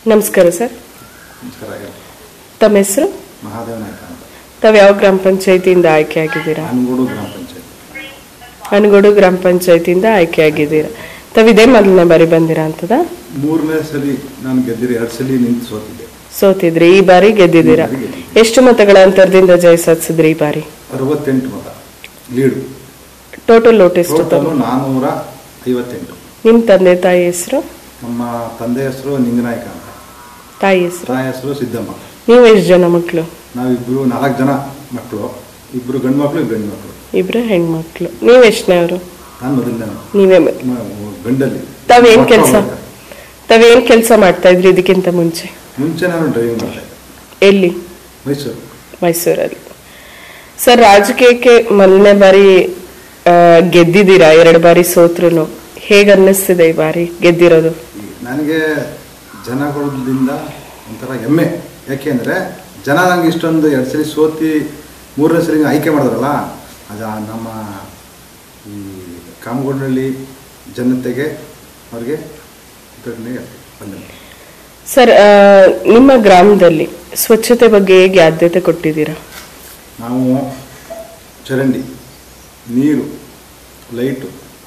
ನಮಸ್ಕಾರ ಸರ್ ನಮಸ್ಕಾರ ಹೇಳಿ ತಮ್ಮ ಹೆಸರು ಮಹಾದೇವ ನಾಯ್ಕ ಅಂತ ತಾವು ಯಾವ ಗ್ರಾಮ ಪಂಚಾಯತಿಯಿಂದ ಆಯ್ಕೆ ಆಗಿದ್ದೀರಾ ಅನ್ಗೋಡು ಗ್ರಾಮ ಪಂಚಾಯತ್ ಅನಗೋಡು ಗ್ರಾಮ ಪಂಚಾಯತಿಯಿಂದ ಆಯ್ಕೆ ಆಗಿದ್ದೀರಾ ತಾವು ಇದೇ ಮೊದಲನೇ ಬಾರಿ ಬಂದಿರಾ ಅಂತದ ಮೂರನೇ ಸಲ ನಾನು ಗೆದ್ದಿರಿ ಎರಡು ಸಲ ನಿಂತು ಸೋತಿದ್ದೆ ಸೋತಿದ್ರಿ ಈ ಬಾರಿ ಗೆದ್ದಿದ್ದೀರಾ ಈ ಬಾರಿ ಗೆದ್ದಿದ್ದೀನಿ. ಎಷ್ಟು ಮತಗಳ ಅಂತರದಿಂದ ಜಯ ಸಾಧಿಸಿದ್ರಿ ಈ ಬಾರಿ ಅರವತ್ತೆಂಟು ಮತ ಲೀಡು ಟೋಟಲ್ ಓಟ್ ಎಷ್ಟು ಟೋಟಲ್ ತಮ್ಮ ನಾನ್ನೂರ ಐವತ್ತೆಂಟು ನಿಮ್ಮ ತಂದೆ ತಾಯಿ ಹೆಸರು ನಮ್ಮ ತಂದೆ ಹೆಸರು ನಿಂಗನಾಯ್ಕ ಅಂತ ತಾಯಿ ಹೆಸರು ತಾಯಿ ಹೆಸರು ಸಿದ್ದಮ್ಮ ನೀವು ಎಷ್ಟು ಜನ ಮಕ್ಕಳು ನಾವಿಬ್ಬರು ನಾಲ್ಕು ಜನ ಮಕ್ಕಳು ಇಬ್ಬರು ಗಂಡು ಮಕ್ಕಳು ಇಬ್ಬರು ಹೆಣ್ಣು ಮಕ್ಕಳು ಇಬ್ರು ಹೆಣ್ಮಕ್ಳು ನೀವು ಎಷ್ಟನೇವರು ನಾನು ಮೊದಲನೇ ನೀವೇ ಗಂಡಲ್ಲಿ ತಾವೇನ್ ಮಕ್ಕಳು ಕೆಲಸ ಅವ್ರು. ತಾವೇನ್ ಕೆಲಸ ಮಾಡ್ತಾ ಇದ್ರಿ ಇದಕ್ಕಿಂತ ಮುಂಚೆ ಮುಂಚೆ ನಾನು ಡ್ರೈವಿಂಗ್ ಮಾಡಿದೆ ಎಲ್ಲಿ ಮೈಸೂರು ಮೈಸೂರಲ್ಲಿ ಸರ್ ರಾಜಕೀಯಕ್ಕೆ ಮೊದಲನೇ ಬಾರಿ ಆ, ಗೆದ್ದಿದ್ದೀರಾ ಎರಡು ಬಾರಿ ಸೋತ್ರು ಹೇಗೆ ಅನ್ನಿಸ್ತಿದೆ ಈ ಬಾರಿ ಗೆದ್ದಿರೋದು ನನಗೆ ಜನಗಳಿಂದ ಒಂಥರ ಹೆಮ್ಮೆ ಯಾಕೆಂದರೆ ಜನ ನಂಗೆ ಇಷ್ಟೊಂದು ಎರಡು ಸಲ ಸೋತಿ ಮೂರನೇ ಸಲ ಆಯ್ಕೆ ಮಾಡಿದ್ರಲ್ಲ ಅದು ಆ ನಮ್ಮ ಈ ಕಾಮಗೋಡಿನಲ್ಲಿ ಜನತೆಗೆ ಅವ್ರಿಗೆ ಕೃತಜ್ಞತೆ ವಂದನೆ. ಸರ್ ಆ, ನಿಮ್ಮ ಗ್ರಾಮದಲ್ಲಿ ಸ್ವಚ್ಛತೆ ಬಗ್ಗೆ ಹೇಗೆ ಆದ್ಯತೆ ಕೊಟ್ಟಿದ್ದೀರಾ ನಾವು ಚರಂಡಿ ನೀರು ಲೈಟು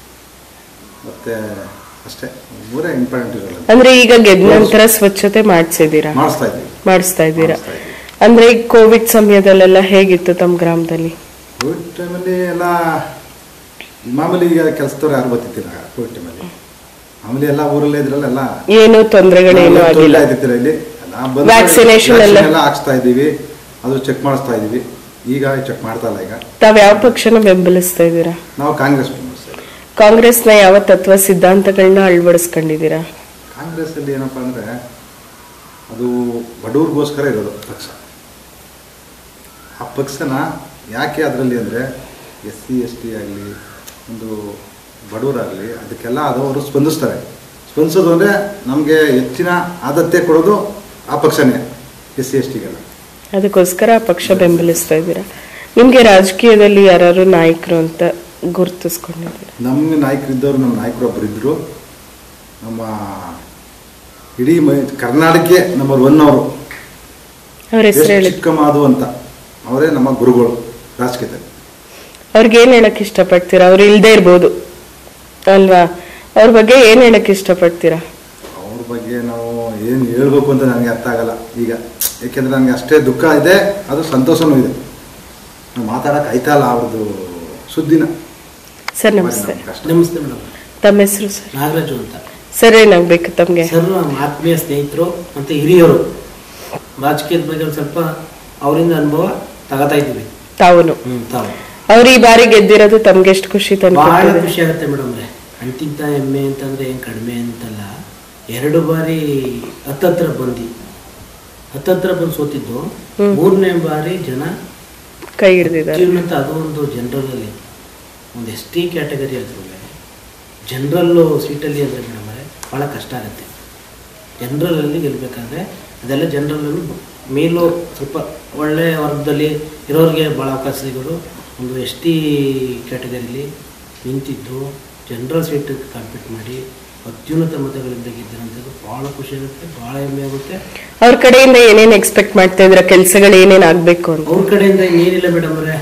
ಮತ್ತು ಅಷ್ಟೇ ಮೂರೇ ಇಂಪಾರ್ಟೆಂಟ್ ಇರಲ್ಲ ಅಂದ್ರೆ ಈಗ ಗೆದ್ದ ನಂತರ ಸ್ವಚ್ಛತೆ ಮಾಡಿಸಿದ್ದೀರಾ ಮಾಡಿಸ್ತಾ ಇದ್ದೀವಿ ಮಾಡಿಸ್ತಾ ಇದ್ದೀರಾ ಮಾಡಿಸ್ತಾ ಇದ್ದೀವಿ. ಅಂದ್ರೆ ಈ ಕೋವಿಡ್ ಸಮಯದಲ್ಲೆಲ್ಲ ಹೇಗಿತ್ತು ತಮ್ಮ ಗ್ರಾಮದಲ್ಲಿ ಕೋವಿಡ್ ಟೈಮಲ್ಲಿ ಎಲ್ಲ ಮಾಮೂಲಿ ಈಗ ಕೆಲಸದವ್ರು ಯಾರು ಗೊತ್ತಿತ್ತಿಲ್ಲ ಕೋವಿಡ್ ಟೈಮಲ್ಲಿ ಮಾಮೂಲಿ ಎಲ್ಲ ಊರಲ್ಲೇ ಇದ್ರಲ್ಲ ಎಲ್ಲ ಏನು ತೊಂದರೆಗಳೇನು ಆಗಿಲ್ಲ ಇದ್ದಿತ್ತಿಲ್ಲ ಇಲ್ಲಿ ಎಲ್ಲ ಬಂದು Vaccination ಎಲ್ಲ? ಎಲ್ಲ ಹಾಕ್ಸ್ತಾ ಇದ್ದೀವಿ ಅದು ಚೆಕ್ ಮಾಡಿಸ್ತಾ ಇದ್ದೀವಿ ಈಗ ಚೆಕ್ ಮಾಡ್ತಾ ಇಲ್ಲ ಈಗ ತಾವ್ ಯಾವ ಪಕ್ಷನ ಬೆಂಬಲಿಸ್ತಾ ಇದ್ದೀರಾ ನಾವು ಕಾಂಗ್ರೆಸ್ ಬೆಂಬಲಿಸ್ತಾ ಇದ್ದೀವಿ. ಕಾಂಗ್ರೆಸ್ನ ಯಾವ ತತ್ವ ಸಿದ್ಧಾಂತಗಳನ್ನ ಅಳವಡಿಸ್ಕೊಂಡಿದ್ದೀರಾ ಕಾಂಗ್ರೆಸ್ ಅಲ್ಲಿ ಏನಪ್ಪ ಅಂದ್ರೆ ಅದು ಬಡವ್ರಿಗೋಸ್ಕರ ಇರೋದು ಪಕ್ಷ ಆ ಪಕ್ಷನ ಯಾಕೆ ಅದರಲ್ಲಿ ಅಂದರೆ ಎಸ್ ಸಿ ಎಸ್ ಟಿ ಆಗಲಿ ಒಂದು ಬಡವರಾಗಲಿ ಅದಕ್ಕೆಲ್ಲ ಅದು ಅವರು ಸ್ಪಂದಿಸ್ತಾರೆ ಸ್ಪಂದಿಸೋದು ಅಂದರೆ ನಮಗೆ ಹೆಚ್ಚಿನ ಆದ್ಯತೆ ಕೊಡೋದು ಆ ಪಕ್ಷನೇ ಎಸ್ ಸಿ ಎಸ್ ಟಿಗೆಲ್ಲ ಅದಕ್ಕೋಸ್ಕರ ಆ ಪಕ್ಷ ಬೆಂಬಲಿಸ್ತಾ ಇದ್ದೀರಾ ನಿಮ್ಗೆ ರಾಜಕೀಯದಲ್ಲಿ ಯಾರು ನಾಯಕರು ಅಂತ ಗುರುತಿಸ್ಕೊಂಡಿದ್ದೀರಾ ನಮಗೆ ನಾಯಕರಿದ್ದವರು ನಮ್ಮ ನಾಯಕರು ಒಬ್ಬರು ಇದ್ದರು ನಮ್ಮ ಇಡೀ ಮೈ ಕರ್ನಾಟಕಕ್ಕೆ ನಂಬರ್ ಒನ್ ಅವರು ಅವ್ರ ಹೆಸರು ಎಸ್ ಹೇಳಿ ಚಿಕ್ಕಮಾದು ಅಂತ ಅವರೇ ನಮ್ಮ ಗುರುಗಳು ರಾಜಕೀಯದಲ್ಲಿ ಅವ್ರಿಗೆ ಏನ್ ಹೇಳಕ್ ಇಷ್ಟಪಡ್ತೀರಾ ಅವ್ರು ಇಲ್ದೇ ಇರ್ಬೋದು ಅಲ್ವಾ ಅವ್ರ ಬಗ್ಗೆ ಏನ್ ಹೇಳಕ್ ಇಷ್ಟಪಡ್ತೀರಾ ಅವ್ರ ಬಗ್ಗೆ ನಾವು ಏನು ಹೇಳ್ಬೇಕು ಅಂತ ನನಗೆ ಅರ್ಥ ಆಗಲ್ಲ ಈಗ ಯಾಕೆಂದ್ರೆ ನನಗೆ ಅಷ್ಟೇ ದುಃಖ ಇದೆ ಅದು ಸಂತೋಷನೂ ಇದೆ ನಾವು ಮಾತಾಡಕ್ಕೆ ಆಯ್ತಾ ಇಲ್ಲ ಅವ್ರದ್ದು ಸುದ್ದಿನ ಸರ್ ನಮಸ್ತೆ ಕಷ್ಟ ನಮಸ್ತೆ ಮೇಡಮ್ ತಮ್ಮ ಹೆಸರು ಸರ್ ನಾಗರಾಜು ಅಂತ ಸರ್ ಏನಾಗ್ಬೇಕು ತಮ್ಗೆ ಸರ್ ನಮ್ಮ ಆತ್ಮೀಯ ಸ್ನೇಹಿತರು ಮತ್ತು ಹಿರಿಯರು ರಾಜಕೀಯದ ಬಗ್ಗೆ ಒಂದು ಸ್ವಲ್ಪ ಅವರಿಂದ ಅನುಭವ ತಗೋತಾ ಇದ್ದೀವಿ ತಾವುನು ಹ್ಞೂ ತಾವು ಅವ್ರು ಈ ಬಾರಿ ಗೆದ್ದಿರೋದು ತಮ್ಗೆ ಎಷ್ಟು ಖುಷಿ ಭಾಳ ತಂದ್ಕೊಟ್ಟಿದೆ ಖುಷಿ ಆಗುತ್ತೆ ಮೇಡಮ್ರೆ ಅಂತಿಂತ ಹೆಮ್ಮೆ ಅಂತಂದ್ರೆ ಏನು ಕಡಿಮೆ ಅಂತಲ್ಲ ಎರಡು ಬಾರಿ ಹತ್ತತ್ರ ಬಂದು ಹತ್ತತ್ರ ಬಂದು ಸೋತಿದ್ದು ಹ್ಮ್. ಮೂರನೇ ಬಾರಿ ಜನ ಕೈ ಹಿಡ್ದಿದ್ದಾರೆ ಜೀವನ ಅದು ಒಂದು ಜನರಲಲ್ಲಿ ಒಂದು ಎಸ್ ಟಿ ಕ್ಯಾಟಗರಿ ಅದ್ರ ಜನರಲ್ಲು ಸೀಟಲ್ಲಿ ಅಂದರೆ ಮೇಡಮರೆ ಭಾಳ ಕಷ್ಟ ಆಗುತ್ತೆ ಜನರಲಲ್ಲಿ ಗೆಲ್ಲಬೇಕಾದ್ರೆ ಅದೆಲ್ಲ ಜನರಲ್ಲೂ ಮೇಲೂ ಸ್ವಲ್ಪ ಒಳ್ಳೆಯ ವರ್ಗದಲ್ಲಿ ಇರೋರಿಗೆ ಭಾಳ ಅವಕಾಶ ಸಿಗೋದು ಒಂದು ಎಸ್ ಟಿ ಕ್ಯಾಟಗರಿಲಿ ನಿಂತಿದ್ದು ಜನರಲ್ ಸೀಟ್ ಕಾಂಪೀಟ್ ಮಾಡಿ ಅತ್ಯುನ್ನತ ಮತಗಳಿಂದ ಗೆದ್ದಿರೋಂಥದ್ದು ಭಾಳ ಖುಷಿ ಆಗುತ್ತೆ ಭಾಳ ಹೆಮ್ಮೆ ಆಗುತ್ತೆ ಅವ್ರ ಕಡೆಯಿಂದ ಏನೇನ್ ಎಕ್ಸ್ಪೆಕ್ಟ್ ಮಾಡ್ತಾ ಇದ್ರ ಕೆಲ್ಸಗಳು ಏನೇನ್ ಆಗ್ಬೇಕು ಅಂತ ಅವ್ರ ಕಡೆಯಿಂದ ಇನ್ನೇನಿಲ್ಲ ಮೇಡಮ್ ಅವರೇ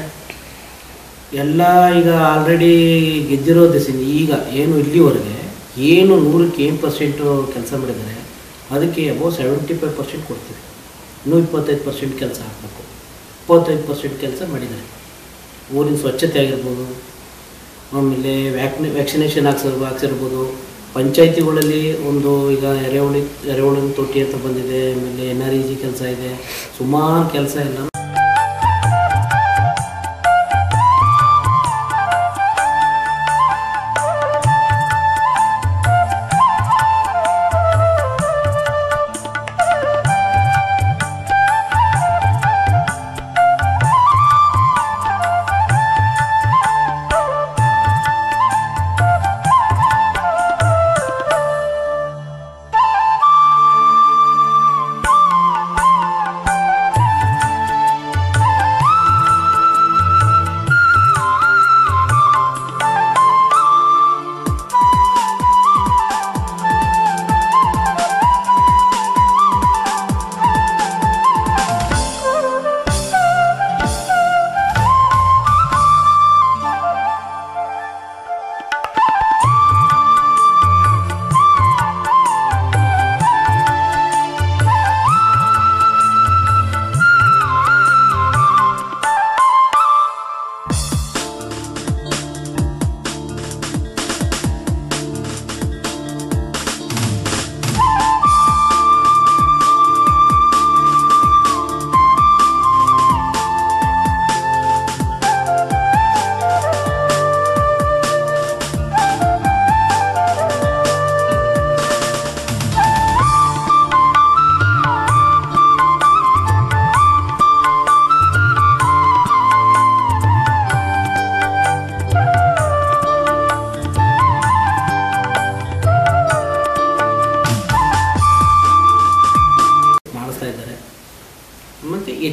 ಎಲ್ಲ ಈಗ ಆಲ್ರೆಡಿ ಗೆದ್ದಿರೋ ದಿವಸ ಈಗ ಏನು ಇಲ್ಲಿವರೆಗೆ ಏನು ನೂರಕ್ಕೆ ಏನು ಪರ್ಸೆಂಟು ಕೆಲಸ ಮಾಡಿದ್ದಾರೆ ಅದಕ್ಕೆ ಅಬೌ ಸೆವೆಂಟಿ ಫೈವ್ ಪರ್ಸೆಂಟ್ ಕೊಡ್ತೀವಿ ಇನ್ನೂ ಇಪ್ಪತ್ತೈದು ಪರ್ಸೆಂಟ್ ಕೆಲಸ ಹಾಕಬೇಕು ಇಪ್ಪತ್ತೈದು ಪರ್ಸೆಂಟ್ ಕೆಲಸ ಮಾಡಿದ್ದಾರೆ ಊರಿನ ಸ್ವಚ್ಛತೆ ಆಗಿರ್ಬೋದು ಆಮೇಲೆ ವ್ಯಾಕ್ನಿ ವ್ಯಾಕ್ಸಿನೇಷನ್ ಹಾಕ್ಸರ್ ಹಾಕ್ಸಿರ್ಬೋದು ಪಂಚಾಯತಿಗಳಲ್ಲಿ ಒಂದು ಈಗ ಎರೆಹುಳಿ ಎರೆಹುಳಿನ ತೊಟ್ಟಿ ಅಂತ ಬಂದಿದೆ ಆಮೇಲೆ ಎನ್ ಆರ್ ಇ ಜಿ ಕೆಲಸ ಇದೆ ಸುಮಾರು ಕೆಲಸ ಎಲ್ಲ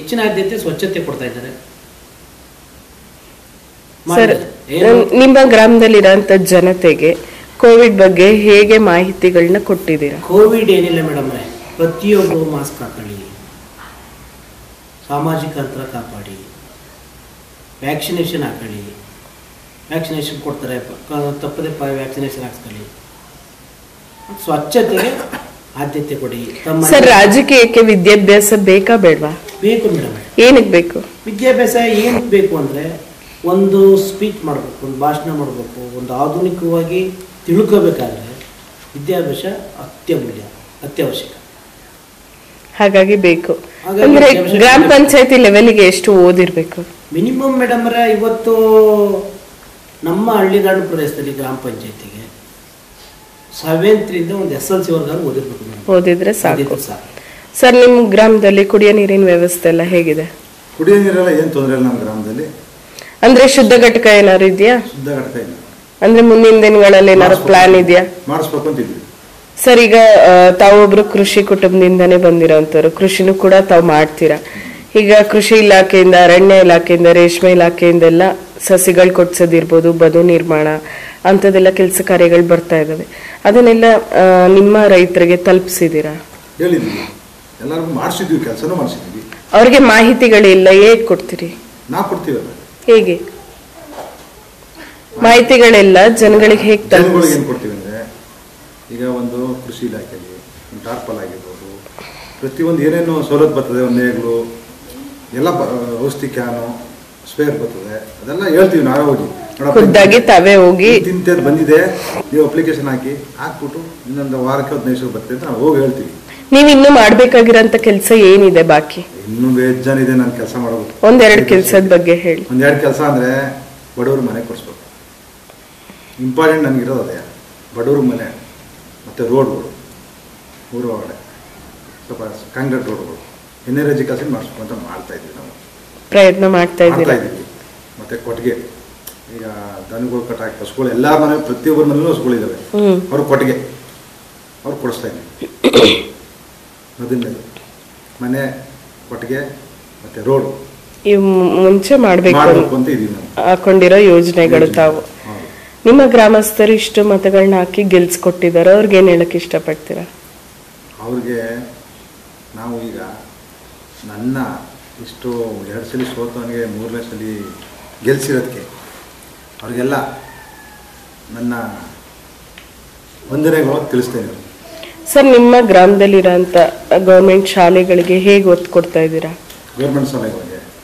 ಹೆಚ್ಚಿನ ಆದ್ಯತೆ ಸ್ವಚ್ಛತೆ ಕೊಡ್ತಾ ಇದ್ದಾರೆ ಸರ್ ಮಾಡಿದ್ದಾರೆ. ಏನು ನಿಮ್ಮ ಗ್ರಾಮದಲ್ಲಿರೋಂಥ ಜನತೆಗೆ ಕೋವಿಡ್ ಬಗ್ಗೆ ಹೇಗೆ ಮಾಹಿತಿಗಳನ್ನ ಕೊಟ್ಟಿದ್ದೀರಾ ಕೋವಿಡ್ ಏನಿಲ್ಲ ಮೇಡಮ್ ಪ್ರತಿಯೊಬ್ಬರು ಮಾಸ್ಕ್ ಹಾಕೊಳ್ಳಿ ಸಾಮಾಜಿಕ ಅಂತರ ಕಾಪಾಡಿ ವ್ಯಾಕ್ಸಿನೇಷನ್ ಹಾಕೊಳ್ಳಿ ವ್ಯಾಕ್ಸಿನೇಷನ್ ಕೊಡ್ತಾರೆ ಪ- ಕ- ತಪ್ಪದೆ ಪ ವ್ಯಾಕ್ಸಿನೇಷನ್ ಹಾಕ್ಸ್ಕೊಳ್ಳಿ ಸ್ವಚ್ಛತೆಗೆ ಆದ್ಯತೆ ಕೊಡಿ ತಮ್ಮ ಸರ್ ರಾಜಕೀಯಕ್ಕೆ ವಿದ್ಯಾಭ್ಯಾಸ ಬೇಕಾ ಬೇಡವಾ ಬೇಕು ಮೇಡಮ್ ಏನಕ್ಕೆ ಬೇಕು ವಿದ್ಯಾಭ್ಯಾಸ ಏನಕ್ಕೆ ಬೇಕು ಅಂದರೆ ಒಂದು ಸ್ಪೀಚ್ ಮಾಡಬೇಕು ಒಂದು ಭಾಷಣ ಮಾಡಬೇಕು ಒಂದು ಆಧುನಿಕವಾಗಿ ತಿಳ್ಕೋಬೇಕಾದ್ರೆ ವಿದ್ಯಾಭ್ಯಾಸ ಅತ್ಯಮೂಲ್ಯ ಅತ್ಯವಶ್ಯಕ ಹಾಗಾಗಿ ಬೇಕು ಹಾಗಾಗಿ ಅಂದ್ರೆ ವಿದ್ಯಾಭ್ಯಾಸ ಗ್ರಾಮ ಬೇಕು. ಪಂಚಾಯತಿ ಲೆವೆಲ್ಗೆ ಎಷ್ಟು ಓದಿರ್ಬೇಕು ಮಿನಿಮಮ್ ಮೇಡಮ್ರ ಇವತ್ತು ನಮ್ಮ ಹಳ್ಳಿಗಾಡು ಪ್ರದೇಶದಲ್ಲಿ ಗ್ರಾಮ ಪಂಚಾಯತಿಗೆ ಸೆವೆಂತ್ರಿಂದ ಒಂದು ಎಸ್ ಎಲ್ ಸಿ ವರ್ಗಾರು ಓದಿರ್ಬೇಕು ಮೇಡಮ್ ಓದಿದ್ರೆ ಸಾಕು ಓದಿದ್ರೆ ಸಾಕು ಸರ್ ನಿಮ್ ಗ್ರಾಮದಲ್ಲಿ ಕುಡಿಯೋ ನೀರಿನ ವ್ಯವಸ್ಥೆ ಎಲ್ಲ ಹೇಗಿದೆ ಕುಡಿಯೋ ನೀರೆಲ್ಲ ಏನು ತೊಂದರೆ ಇಲ್ಲ ನಮ್ಮ ಗ್ರಾಮದಲ್ಲಿ ಅಂದ್ರೆ ಶುದ್ಧ ಘಟಕ ಏನಾದ್ರು ಇದೆಯಾ ಶುದ್ಧ ಘಟಕ ಇಲ್ಲ ಅಂದ್ರೆ ಮುಂದಿನ ದಿನಗಳಲ್ಲಿ ಏನಾದ್ರು ಪ್ಲಾನ್ ಇದೆಯಾ ಮಾಡಿಸ್ಬೇಕು ಅಂತಿದ್ವಿ ಸರ್ ಈಗ ಆ, ತಾವೊಬ್ರು ಕೃಷಿ ಕುಟುಂಬದಿಂದಾನೇ ಬಂದಿರೋಂಥವ್ರು ಕೃಷಿನೂ ಕೂಡ ತಾವು ಮಾಡ್ತೀರಾ ಈಗ ಕೃಷಿ ಇಲಾಖೆಯಿಂದ ಅರಣ್ಯ ಇಲಾಖೆಯಿಂದ ರೇಷ್ಮೆ ಇಲಾಖೆಯಿಂದೆಲ್ಲ ಸಸಿಗಳು ಕೊಡ್ಸೋದಿರ್ಬೋದು ಬದು ನಿರ್ಮಾಣ ಅಂಥದ್ದೆಲ್ಲ ಕೆಲಸ ಕಾರ್ಯಗಳು ಬರ್ತಾ ಇದಾವೆ ಅದನ್ನೆಲ್ಲ ಆ, ನಿಮ್ಮ ರೈತರಿಗೆ ತಲುಪಿಸಿದ್ದೀರಾ ಹೇಳಿದ್ವಿ ಎಲ್ಲರಿಗೂ ಮಾಡಿಸಿದ್ವಿ ಕೆಲಸನೂ ಮಾಡಿಸಿದ್ವಿ ಅವ್ರಿಗೆ ಮಾಹಿತಿಗಳಿಲ್ಲ ಹೇಗೆ ಕೊಡ್ತೀರಿ ನಾವು ಕೊಡ್ತೀವಲ್ಲ ಹೇಗೆ ಮಾಹಿತಿಗಳೆಲ್ಲ ಜನಗಳಿಗೆ ಹೇಗೆ ಜನಗಳಿಗೆ ತಲುಪಿಸಿ ಏನು ಕೊಡ್ತೀವಿ ಅಂದರೆ ಈಗ ಒಂದು ಕೃಷಿ ಇಲಾಖೆಯಲ್ಲಿ ಒಂದು ಟಾರ್ಪಲ್ ಆಗಿರ್ಬೋದು ಪ್ರತಿಯೊಂದು ಏನೇನು ಸವಲತ್ತು ಬರ್ತದೆ ಒಂದು ನೇಗಳು ಎಲ್ಲ ಬ ಔಷಧಿ ಕ್ಯಾನು ಸ್ಪೇರ್ ಬರ್ತದೆ ಅದೆಲ್ಲ ಹೇಳ್ತೀವಿ ನಾವೇ ಹೋಗಿ ನೋಡಪ್ಪ, ಖುದ್ದಾಗಿ ತಾವೇ ಹೋಗಿ ಇಂತಿಂತದ್ದು ಬಂದಿದೆ ನೀವು ಅಪ್ಲಿಕೇಶನ್ ಹಾಕಿ ಹಾಕ್ಬಿಟ್ಟು ಇನ್ನೊಂದು ವಾರಕ್ಕೆ ಹದಿನೈದು ಸಾವಿರ ಬರ್ತದೆ ಅಂತ ನಾವು ಹೋಗಿ ಹೇಳ್ತೀವಿ ನೀವು ಇನ್ನೂ ಮಾಡ್ಬೇಕಾಗಿರೋಂಥ ಕೆಲಸ ಏನಿದೆ ಬಾಕಿ ಇನ್ನೂ ಬೇಜಾನ್ ಇದೆ ನಾನು ಕೆಲಸ ಮಾಡೋದು ಒಂದೆರಡು ಕೆಲಸದ ಬಗ್ಗೆ ಹೇಳಿ ಒಂದೆರಡು ಕೆಲಸ ಅಂದರೆ ಬಡವ್ರ ಮನೆ ಕೊಡಿಸ್ಬೇಕು ಇಂಪಾರ್ಟೆಂಟ್ ನನಗಿರೋದು ಅದೇ ಬಡವ್ರ ಮನೆ ಮತ್ತು ರೋಡ್ಗಳು ಊರ ಒಳಗಡೆ ಸ್ವಲ್ಪ ಕಾಂಕ್ರೀಟ್ ರೋಡ್ಗಳು ಎನ್ ಆರ್ ಎಜುಕೇಷನ್ ಮಾಡಿಸ್ಬೇಕು ಅಂತ ಮಾಡ್ತಾ ಇದ್ವಿ ನಾವು ಪ್ರಯತ್ನ ಮಾಡ್ತಾ ಮಾಡ್ತಾ ಇದ್ದೀರಾ ಇದ್ದೀವಿ ಮತ್ತು ಕೊಟ್ಟಿಗೆ ಈಗ ದನಗಳು ಕಟ್ಟಾಕಿ ಹಸುಗಳು ಎಲ್ಲ ಮನೆ ಪ್ರತಿಯೊಬ್ಬರ ಮನೇಲೂ ಹಸುಗಳಿದ್ದಾವೆ ಹ್ಮ್ ಅವ್ರು ಕೊಟ್ಟಿಗೆ ಅವ್ರು ಕೊಡಿಸ್ತಾ ಇದ್ದೀವಿ ಮೊದಲನೇದು ಮನೆ ಕೊಟ್ಟಿಗೆ ಮತ್ತು ರೋಡ್ ಇವ್ ಮು- ಮುಂಚೆ ಮಾಡ್ಬೇಕು ಮಾಡಬೇಕು ಅಂತ ಇದೀವಿ ನಾವು ಹಾಕೊಂಡಿರೋ ಯೋಜನೆಗಳು ತಾವು ಹೌದು. ನಿಮ್ಮ ಗ್ರಾಮಸ್ಥರು ಇಷ್ಟು ಮತಗಳನ್ನ ಹಾಕಿ ಗೆಲ್ಸ್ಕೊಟ್ಟಿದ್ದಾರೆ ಅವ್ರಿಗೆ ಏನ್ ಹೇಳಕ್ ಇಷ್ಟಪಡ್ತೀರಾ ಅವ್ರಿಗೆ ನಾವು ಈಗ ನನ್ನ ಇಷ್ಟು ಎರಡು ಸಲ ಸೋತವನಿಗೆ ಮೂರನೇ ಸಲ ಗೆಲ್ಸಿರೋದಕ್ಕೆ ಅವ್ರಿಗೆಲ್ಲ ನನ್ನ ವಂದನೆಗಳು ತಿಳಿಸ್ತೇನೆ ಸರ್ ನಿಮ್ಮ ಗ್ರಾಮದಲ್ಲಿರೋಂಥ ಗೌರ್ಮೆಂಟ್ ಶಾಲೆಗಳಿಗೆ ಹೇಗೆ ಒತ್ತು ಕೊಡ್ತಾ ಇದ್ದೀರಾ ಗೌರ್ಮೆಂಟ್ ಶಾಲೆಗಳಿಗೆ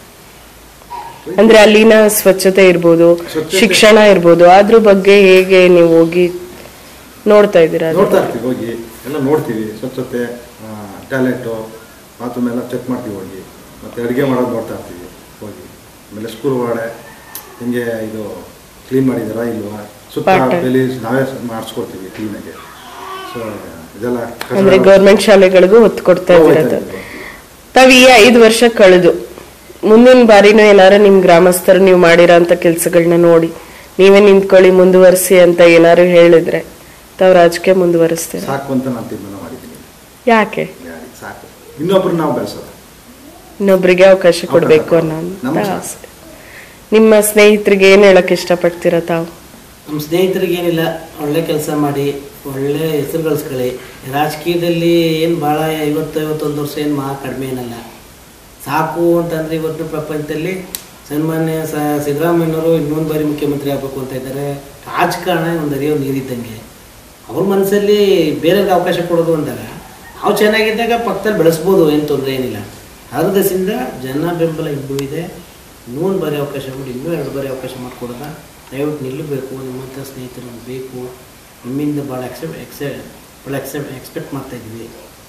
ಅಂದ್ರೆ ಅಲ್ಲಿನ ಸ್ವಚ್ಛತೆ ಇರ್ಬೋದು ಸ್ವಚ್ಛತೆ. ಶಿಕ್ಷಣ ಇರ್ಬೋದು ಅದ್ರ ಬಗ್ಗೆ ಹೇಗೆ ನೀವು ಹೋಗಿ ನೋಡ್ತಾ ಇದ್ದೀರಾ ಅದು? ನೋಡ್ತಾ ಇರ್ತೀವಿ ಹೋಗಿ ಎಲ್ಲ ನೋಡ್ತೀವಿ ಸ್ವಚ್ಛತೆ ಟ್ಯಾಲೆಂಟು ಬಾತ್ರೂಮ್ ಎಲ್ಲ ಚೆಕ್ ಮಾಡ್ತೀವಿ ಹೋಗಿ ಮತ್ತು ಅಡುಗೆ ಮಾಡೋದು ನೋಡ್ತಾ ಇರ್ತೀವಿ ಹೋಗಿ ಆಮೇಲೆ ಸ್ಕೂಲ್ ಒಳಗಡೆ ಹಿಂಗೆ ಇದು ಕ್ಲೀನ್ ಮಾಡಿದಾರಾ ಇಲ್ವಾ ಸುತ್ತ ಪಾಠ. ಬೆಲಿ ನಾವೇ ಮಾಡಿಸ್ಕೊಡ್ತೀವಿ ಕ್ಲೀನಾಗಿ ಸೊ ಇದೆಲ್ಲ ಕಸ- ಅಂದ್ರೆ ಗೌರ್ಮೆಂಟ್ ಶಾಲೆಗಳಿಗೂ ಒತ್ತು ಕೊಡ್ತಾ ಹೋಗ್ತಾ ಇದ್ದೀರಾ ಇದ್ದೀವಿ. ತಾವ್ ಈ ಐದು ವರ್ಷ ಕಳೆದು ಮುಂದಿನ ಬಾರಿನೂ ಏನಾರ ನಿಮ್ ಗ್ರಾಮಸ್ಥರು ನೀವು ಮಾಡಿರೋಂಥ ಕೆಲ್ಸಗಳನ್ನ ನೋಡಿ ನೀವೇ ನಿಂತ್ಕೊಳ್ಳಿ ಮುಂದುವರಿಸಿ ಅಂತ ಏನಾರು ಹೇಳಿದ್ರೆ ತಾವ್ ರಾಜಕೀಯ ಮುಂದುವರಿಸ್ತೀರ ಸಾಕು ಅಂತ ನಾನು ತೀರ್ಮಾನ ಮಾಡಿದ್ದೀನಿ ಯಾಕೆ ಯಾರಿಗೆ ಸಾಕು ಇನ್ನೊಬ್ರು ನಾವು ಬೆಳೆಸೋದು ಇನ್ನೊಬ್ರಿಗೆ ಅವಕಾಶ ಕೊಡ್ಬೇಕು ಅವಕಾಶ. ಅನ್ನೋ ನಮ್ಗೆ ಸಾಕು. ಆಸೆ ನಿಮ್ಮ ಸ್ನೇಹಿತರಿಗೆ ಏನ್ ಹೇಳಕ್ ಇಷ್ಟಪಡ್ತೀರಾ ತಾವು ನಮ್ಮ ಸ್ನೇಹಿತರಿಗೆ ಏನಿಲ್ಲ ಒಳ್ಳೆ ಕೆಲಸ ಮಾಡಿ ಒಳ್ಳೆ ಹೆಸರು ಗಳಿಸ್ಕೊಳ್ಳಿ ರಾಜಕೀಯದಲ್ಲಿ ಏನು ಭಾಳ ಐವತ್ತು ಐವತ್ತೊಂದು ವರ್ಷ ಏನು ಮಹಾ ಕಡಿಮೆ ಏನಲ್ಲ ಸಾಕು ಅಂತಂದರೆ ಇವತ್ತು ಪ್ರಪಂಚದಲ್ಲಿ ಸನ್ಮಾನ್ಯ ಸ ಸಿದ್ದರಾಮಯ್ಯನವರು ಇನ್ನೊಂದು ಬಾರಿ ಮುಖ್ಯಮಂತ್ರಿ ಆಗಬೇಕು ಅಂತ ಇದ್ದಾರೆ ರಾಜಕಾರಣ ಒಂದು ಅರಿಯೋ ನೀರಿದ್ದಂಗೆ ಅವ್ರ ಮನಸ್ಸಲ್ಲಿ ಬೇರೆಯವ್ರಿಗೆ ಅವಕಾಶ ಕೊಡೋದು ಅಂದಾಗ ನಾವು ಚೆನ್ನಾಗಿದ್ದಾಗ ಪಕ್ಕದಲ್ಲಿ ಬೆಳೆಸ್ಬೋದು ಏನು ತೊಂದರೆ ಏನಿಲ್ಲ ಆದ ದಸಿಂದ ಜನ ಬೆಂಬಲ ಇನ್ನೂ ಇದೆ ಇನ್ನೊಂದು ಬಾರಿ ಅವಕಾಶ ಮಾಡಿ ಇನ್ನೂ ಎರಡು ಬಾರಿ ಅವಕಾಶ ಮಾಡಿಕೊಡೋದ ದಯವಿಟ್ಟು ನಿಲ್ಲಬೇಕು ನಿಮ್ಮಂಥ ಸ್ನೇಹಿತರು ನಮ್ಗೆ ಬೇಕು ನಿಮ್ಮಿಂದ ಭಾಳ ಎಕ್ಸೆಪ್ ಎಕ್ಸೆ ಭಾಳ ಎಕ್ಸೆಪ್ ಎಕ್ಸ್ಪೆಕ್ಟ್ ಮಾಡ್ತಾ ಇದ್ವಿ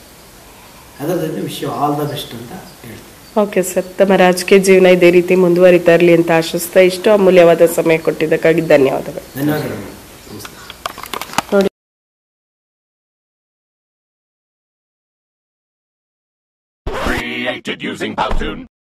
ಅದರಿಂದ ವಿಶ್ವ ಆಲ್ ದ ಬೆಸ್ಟ್ ಅಂತ ಹೇಳ್ತೀನಿ ಓಕೆ ಸರ್ ತಮ್ಮ ರಾಜಕೀಯ ಜೀವನ ಇದೇ ರೀತಿ ಮುಂದುವರಿತಾ ಇರಲಿ ಅಂತ ಆಶಿಸ್ತಾ ಇಷ್ಟು ಅಮೂಲ್ಯವಾದ ಸಮಯ ಕೊಟ್ಟಿದ್ದಕ್ಕಾಗಿ ಧನ್ಯವಾದಗಳು ಧನ್ಯವಾದಗಳು ನಮಸ್ತೆ ನೋಡಿ Created using Powtoon.